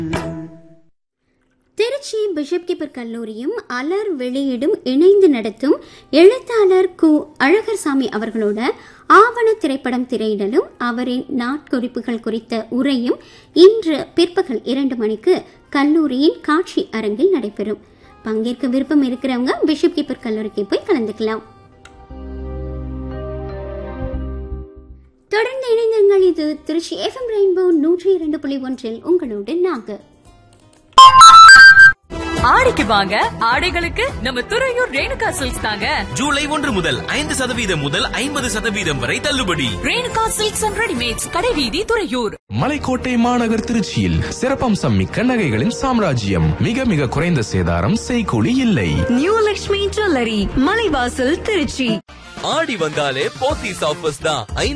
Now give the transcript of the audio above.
Trichy bishop keeper கல்லூரியும் அலர் வெளியீடும் இணைந்து நடத்தும் எழுத்தாளர் கு அழகர்சாமி அவர்களோட ஆவண திரைப்படம் திரையிடலும் அவரின் நாட்குறிப்புகள் குறித்த உரையும் இன்று பிற்பகல் இரண்டு மணிக்கு கல்லூரியின் காட்சி அரங்கில் நடைபெறும் பங்கேற்க விருப்பம் இருக்கிறவங்க பிஷப் கீப்பர் கல்லூரிக்கு போய் கலந்துக்கலாம் தொடர்ந்து இணைந்திருங்கள் இது திருச்சி எஃப்எம் ரெயின்போ நூற்றி இரண்டு புள்ளி ஒன்றில் உங்களோடு நாங்கள் ஆடிக்கு வாங்க ஆடைகளுக்கு நம்ம துறையூர் ரேணுகா சில்க்ஸ் தாங்க ஜூலை ஒன்று முதல் ஐந்து சதவீதம் முதல் ஐம்பது சதவீதம் வரை தள்ளுபடி ரேணுகா சில்க்ஸ் அண்ட் ரெடிமேட்ஸ் கடைவீதி துறையூர் மலைக்கோட்டை மாநகர் திருச்சியில் சிறப்பம்சம் மிக்க நகைகளின் சாம்ராஜ்யம் மிக மிக குறைந்த சேதாரம் செய்கூலி இல்லை நியூ லக்ஷ்மி ஜுவல்லரி மலைவாசல் திருச்சி ஆடி வந்தாலே போத்தீஸ் ஆஃபர்ஸ் தான்